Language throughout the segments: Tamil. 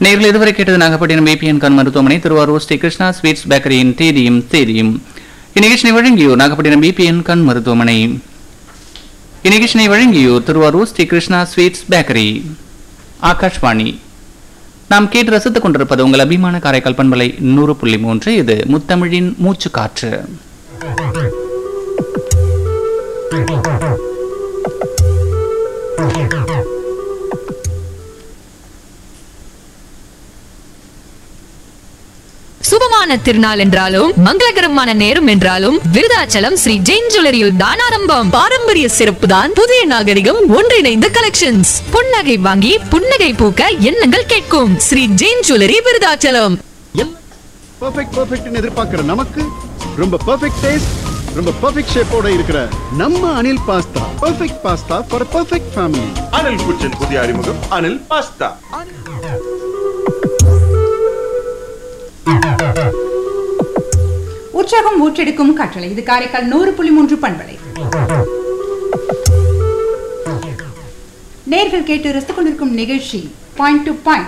நேரில் இதுவரை கேட்டது நாகப்பட்டினம் பிபிஎன் கண் மருத்துவமனை திருவாரூர் ஸ்ரீ கிருஷ்ணா ஸ்வீட்ஸ் பேக்கரியின் தேதியும் தேதியும் இந்நிகழ்ச்சியை வழங்கியோர் நாகப்பட்டினம் பிபிஎன் கண் மருத்துவமனை இந்நிகழ்ச்சியை வழங்கியோர் திருவாரூர் ஸ்ரீ கிருஷ்ணா ஸ்வீட்ஸ் பேக்கரி ஆகாஷ்வாணி நாம் கேட்டு ரசித்துக் கொண்டிருப்பது உங்கள் அபிமான காரைக்கால் பண்பலை நூறு புள்ளி மூன்று இது முத்தமிழின் மூச்சு காற்று சுபமான திருநாள் என்றாலும் மங்களகரமான நேரம் என்றாலும் விருதாச்சலம் ஸ்ரீ ஜெயின் ஜுவல்லரியில் தான் ஆரம்பம் பாரம்பரிய சிறப்பு தான் புதிய நாகரிகம் ஒன்றிணைந்த கலெக்ஷன்ஸ் புன்னகை வாங்கி புன்னகை பூக்க எண்ணங்கள் கேட்கும் ஸ்ரீ ஜெயின் ஜுவல்லரி விருதாச்சலம் பர்ஃபெக்ட் பர்ஃபெக்ட்னு எதிர்பார்க்கிற நமக்கு ரொம்ப பர்ஃபெக்ட் டேஸ்ட் ரொம்ப பர்ஃபெக்ட் ஷேப்போட இருக்கிற நம்ம Anil pasta perfect pasta for perfect family Anil kitchen புதிய அறிமுகம் அனில் பாஸ்தா உற்சாகம் ஊற்றெடுக்கும் கட்டளை இது காரைக்கால் நூறு புள்ளி மூன்று பண்பலை நேர்கள் கேட்டு ரசித்துக் கொண்டிருக்கும் நிகழ்ச்சி பாயிண்ட் டு பாயிண்ட்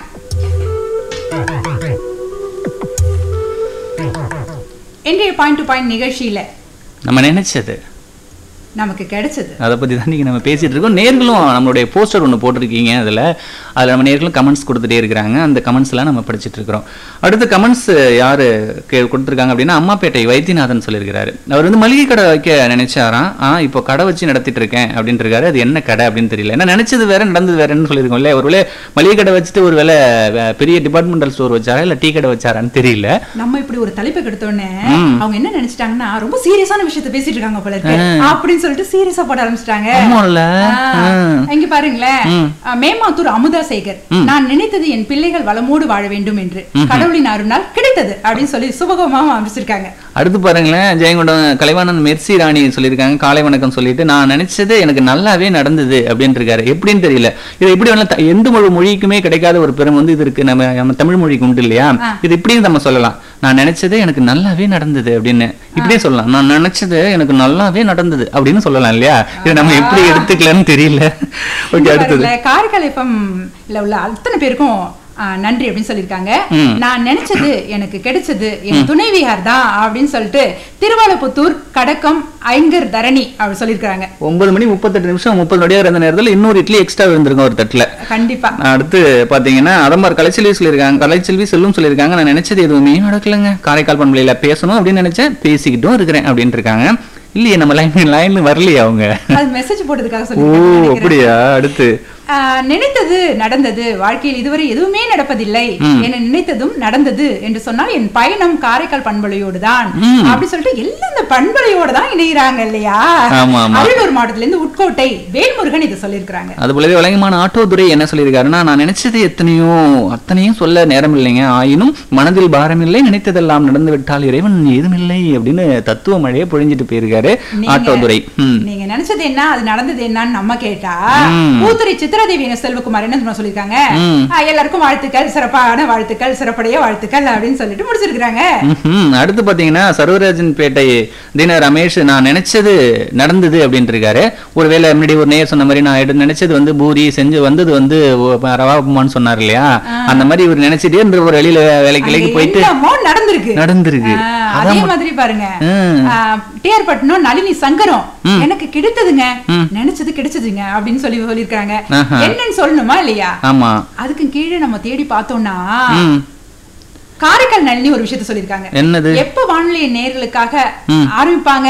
இன்றைய பாயிண்ட் டு பாயிண்ட் நிகழ்ச்சியில நம்ம நினைச்சது நமக்கு கிடைச்சது அதை பற்றி தான் நீங்கள் நம்ம பேசிகிட்டு இருக்கோம் நேர்களும் நம்மளுடைய போஸ்டர் ஒன்று போட்டிருக்கீங்க அதில் அதில் நம்ம நேர்களும் கமெண்ட்ஸ் கொடுத்துட்டே இருக்கிறாங்க அந்த கமெண்ட்ஸ்லாம் நம்ம படிச்சிட்டு இருக்கிறோம் அடுத்து கமெண்ட்ஸ் யார் கே கொடுத்துருக்காங்க அப்படின்னா அம்மாப்பேட்டை வைத்தியநாதன் சொல்லியிருக்கிறாரு அவர் வந்து மளிகை கடை வைக்க நினைச்சாராம் ஆ இப்போ கடை வச்சு நடத்திட்டு இருக்கேன் அப்படின்ட்டு இருக்காரு அது என்ன கடை அப்படின்னு தெரியல ஏன்னா நினைச்சது வேற நடந்தது வேறன்னு சொல்லியிருக்கோம் இல்லையா ஒருவேளை மளிகை கடை வச்சுட்டு ஒரு வேளை வே- பெரிய டிபார்ட்மெண்டல் ஸ்டோர் வச்சாரா இல்லை டீ கடை வச்சாரான்னு தெரியல நம்ம இப்படி ஒரு தலைப்பை கெடுத்தோடனே ம். அவங்க என்ன நினைச்சிட்டாங்கன்னா ரொம்ப சீரியஸான விஷயத்த பேசிட்டு இருக்காங்க போல இருக்கு அப்படின்னு சொல்லிட்டு சீரியஸா போட ஆரம்பிச்சிட்டாங்க ஆமாம்ல. ஆ. இங்க பாருங்களேன் ம். ஆ, மேமாத்தூர் அமுதா சேகர் நான் நினைத்தது என் பிள்ளைகள் வளமோடு வாழ வேண்டும் என்று கடவுளின் அருளால் கிடைத்தது அப்படின்னு சொல்லி சுபகமாக அமைச்சிருக்காங்க அடுத்து பாருங்களேன் ஜெயங்கொண்டம் கலைவாணன் மெர்சி ராணி சொல்லியிருக்காங்க காலை வணக்கம் சொல்லிட்டு நான் நினைச்சது எனக்கு நல்லாவே நடந்தது அப்படின்னு இருக்காரு எப்படின்னு தெரியல இது எப்படி வேணா த- எந்த மொழி மொழிக்குமே கிடைக்காத ஒரு பெருமை வந்து இது இருக்கு நம்ம நம்ம தமிழ் மொழிக்கு உண்டு இல்லையா இது இப்படியும் நம்ம சொல்லலாம் நான் நினைச்சது எனக்கு நல்லாவே நடந்தது அப்படின்னு இப்படியே சொல்லலாம் நான் நினைச்சது எனக்கு நல்லாவே நடந்தது அப்படின்னு சொல்லலாம் இல்லையா இது நம்ம எப்படி எடுத்துக்கலாம்னு தெரியல ஓகே இங்க அடுத்தது பாருங்களேன், காரைக்கால் எஃப்எம் உள்ள அத்தனை பேருக்கும் ஆ, நன்றி அப்படின்னு சொல்லியிருக்காங்க ம். நான் நினைச்சது எனக்கு கிடைச்சது என் துணைவியார் தான் அப்படின்னு சொல்லிட்டு திருவாலப்புத்தூர் கடக்கம் ஐங்கர் தரணி அப்படி சொல்லியிருக்காங்க ஒன்பது மணி முப்பத்தெட்டு நிமிஷம் முப்பது நொடியாக இருந்த நேரத்தில் இன்னொரு இட்லி எக்ஸ்ட்ரா இருந்திருக்கும் ஒரு தட்டுல கண்டிப்பா அடுத்து பாத்தீங்கன்னா அதம்பார் கலைச்செல்வி சொல்லியிருக்காங்க கலைச்செல்வி செல்லும் சொல்லியிருக்காங்க நான் நினைச்சது எதுவுமே நடக்கலைங்க காரைக்கால் பண்பலையில பேசணும் அப்படின்னு நினைச்சேன் பேசிக்கிட்டும் இருக்கிறேன் அப்படின்னு இருக்காங்க இல்லையே நம்ம லைன் லைன்ல வரலையே அவங்க அது மெசேஜ் போட்டதுக்காக ஓ சொல்லி அப்படியா அடுத்து நினைத்தது நடந்தது வாழ்க்கையில் இதுவரை எதுவுமே நடப்பதில்லை என நினைத்ததும் நடந்தது என்று சொன்னால் என் பயணம் காரைக்கால் பண்பலையோடு தான் அப்படி சொல்லிட்டு எல்லாம் இந்த பண்பலையோட தான் இணைகிறாங்க இல்லையா ஆமா, ஆமா. அரியலூர் மாவட்டத்துல இருந்து உட்கோட்டை வேல்முருகன் இதை சொல்லியிருக்கிறாங்க அது போலவே வழங்கமான ஆட்டோதுரை என்ன சொல்லியிருக்காருன்னா நான் நினைச்சது எத்தனையோ அத்தனையும் சொல்ல நேரம் இல்லைங்க ஆயினும் மனதில் பாரமில்லை நினைத்ததெல்லாம் நடந்து விட்டால் இறைவன் ஏதுமில்லை அப்படின்னு தத்துவ மழையை பொழிஞ்சிட்டு போயிருக்காரு நீங்க- ஆட்டோதுரை ம் நீங்க நினைச்சது என்ன அது நடந்தது என்னன்னு நம்ம கேட்டா ம். பூத்துறை சித்திரதேவி என செல்வகுமார் என்ன தெரியுமா சொல்லியிருக்காங்க ம். ஆ, எல்லாருக்கும் வாழ்த்துக்கள் சிறப்பான வாழ்த்துக்கள் சிறப்புடைய வாழ்த்துக்கள் அப்படின்னு சொல்லிட்டு முடிச்சிருக்காங்க ம்ஹும். அடுத்து பாத்தீங்கன்னா சர்வராஜன் பேட்டை தின ரமேஷ் நான் நினைச்சது நடந்தது அப்படின்ட்டு இருக்காரு ஒருவேளை முன்னாடி ஒரு நேர் சொன்ன மாதிரி நான் எடு- நினைச்சது வந்து பூரி செஞ்சு வந்தது வந்து ஒ- ரவா உப்புமான்னு சொன்னார் இல்லையா அந்த மாதிரி இவர் நினைச்சிட்டே இருந்த ஒரு வெளியில வேலைக்கு வேலைக்கு அங்க போயிட்டு என்னமோ நடந்திருக்கு நடந்திருக்கு. ஆ, அதான் அதே ம- மாதிரி பாருங்க ம். டிஆர் பட்டணம் நளினி சங்கரம் எனக்கு கிடைத்ததுங்க நினைச்சது கிடைச்சதுங்க அப்படின்னு சொல்லி சொல்லியிருக்காங்க ஆஹா. என்னன்னு சொல்லணுமா இல்லையா ஆமா அதுக்கு கீழே நம்ம தேடி பார்த்தோம்னா ம். காரைக்கால் நளினி ஒரு விஷயத்த சொல்லியிருக்காங்க என்னது எப்ப வானொலி நேர்களுக்காக ஆரம்பிப்பாங்க